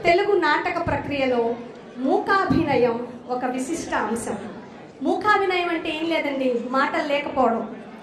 తెలుగు నాటక ప్రక్రియలో మూకాభినయం ఒక విశిష్ట అంశం మూకాభినయం అంటే ఏం లేదండి మాటలు లేకపోవడం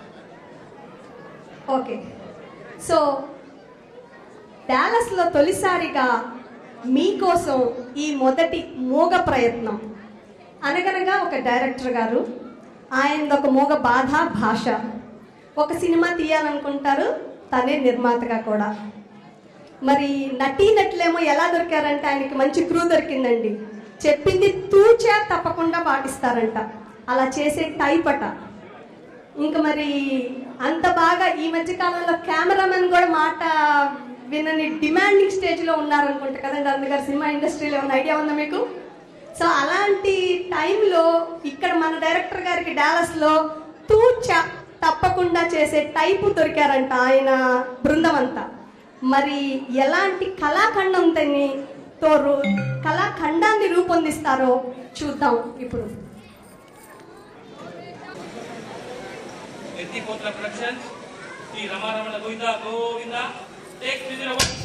ఓకే సో డాలస్లో తొలిసారిగా మీకోసం ఈ మొదటి మూగ ప్రయత్నం అనగనగా ఒక డైరెక్టర్ గారు ఆయన ఒక మూగ బాధ భాష ఒక సినిమా తీయాలనుకుంటారు తనే నిర్మాతగా కూడా మరి నటీ నటులేమో ఎలా దొరికారంటే ఆయనకి మంచి క్రూ దొరికిందండి చెప్పింది తూచా తప్పకుండా పాటిస్తారంట అలా చేసే టైప్ అట ఇంకా మరి అంత బాగా ఈ మధ్య కాలంలో కెమెరామెన్ కూడా మాట వినని డిమాండింగ్ స్టేజ్లో ఉన్నారనుకుంటా కదండి అందుగారు సినిమా ఇండస్ట్రీలో ఉన్న ఐడియా ఉందా మీకు సో అలాంటి టైంలో ఇక్కడ మన డైరెక్టర్ గారికి డాలస్లో తూచా తప్పకుండా చేసే టైపు దొరికారంట ఆయన బృందం అంతా మరి ఎలాంటి కళాఖండంతని తో రు- కళాఖండాన్ని రూపొందిస్తారో చూద్దాం ఇప్పుడు ఎత్తిపోతుల productions Shri Ramaramana Govinda Govinda take three zero one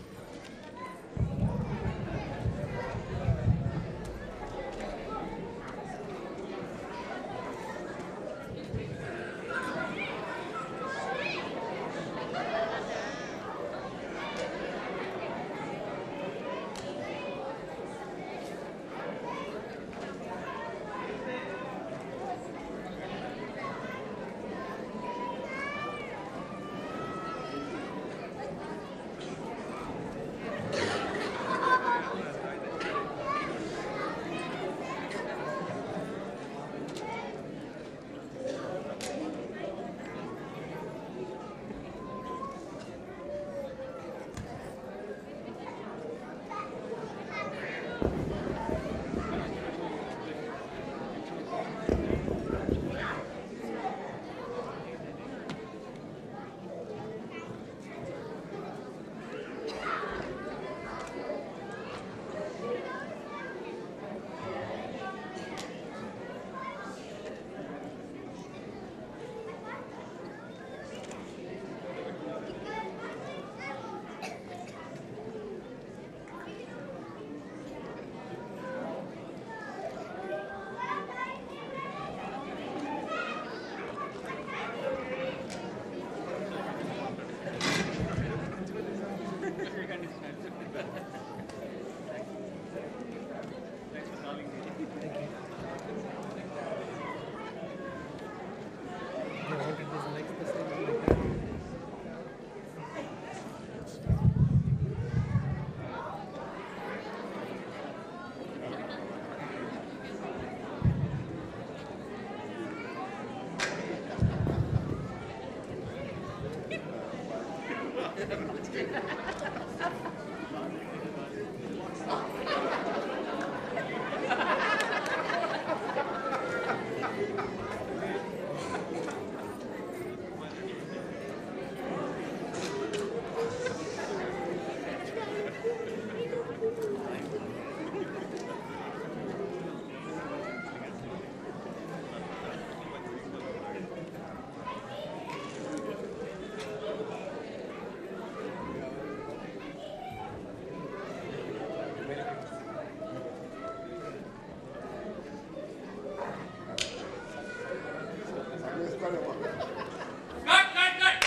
cut cut cut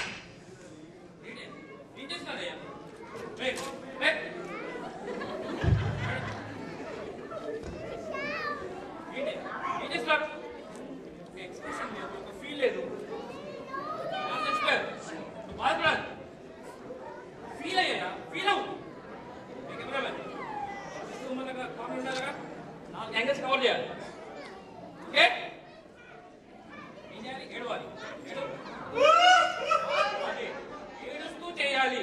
ఏంటి ఏం చేస్తున్నారయ్యా రేయ్ రేయ్ ఏంటి ఏం చేస్తున్నారు ఎక్స్ప్రెషన్ లేదు ఒక ఫీల్ లేదు బాధపడాలి ఫీల్ అయ్యాయా ఫీల్ అవ్వు కెమెరామెన్ మనగా కామెంట్ ఉండాలిగా నాలుగు యాంగిల్స్ కవర్ చేయాలి ఓకే ఏం చేయాలి ఏడవాలి ఏడు అది ఏడుస్తూ చేయాలి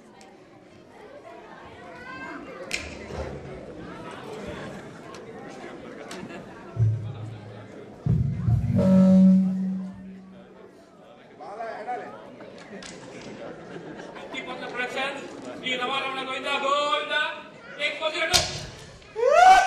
వ్యక్తిగత production Shri Ramaramana Govinda Govinda take four zero two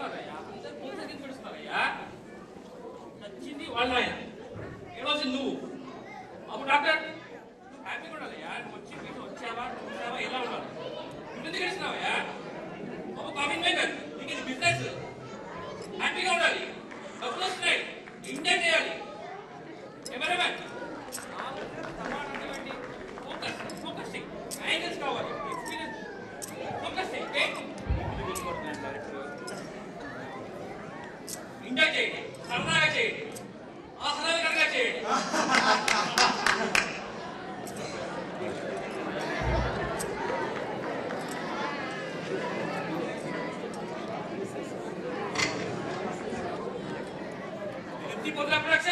పిలుస్తున్నారయ్యా అందరు పోలీసు దగ్గరికి పిలుస్తున్నారయ్యా నచ్చింది వాళ్ళ ఆయన ఏడవలసింది నువ్వు అప్పుడు డాక్టర్ నువ్వు హ్యాపీగా ఉండాలయ్యా నువ్వు వచ్చి మీరు వచ్చావా చూసావా ఎలా ఉండాలి నువ్వు ఎందుకు ఇస్తున్నావయ్యా ఒక కాఫీ మేకర్ నీకు ఇది బిజినెస్ హ్యాపీగా ఉండాలి డబ్బులు వస్తున్నాయి ఇండియా చేయాలి కెమెరామెన్ ఫోకస్ ఫోకస్ యాంగిల్స్ కావాలి ఎక్స్పీరియన్స్ ఫోకస్ ఎంజాయ్ చేయండి సరదాగా చేయండి ఆహ్లాదకరంగా చేయండి ఎత్తి పొద్దున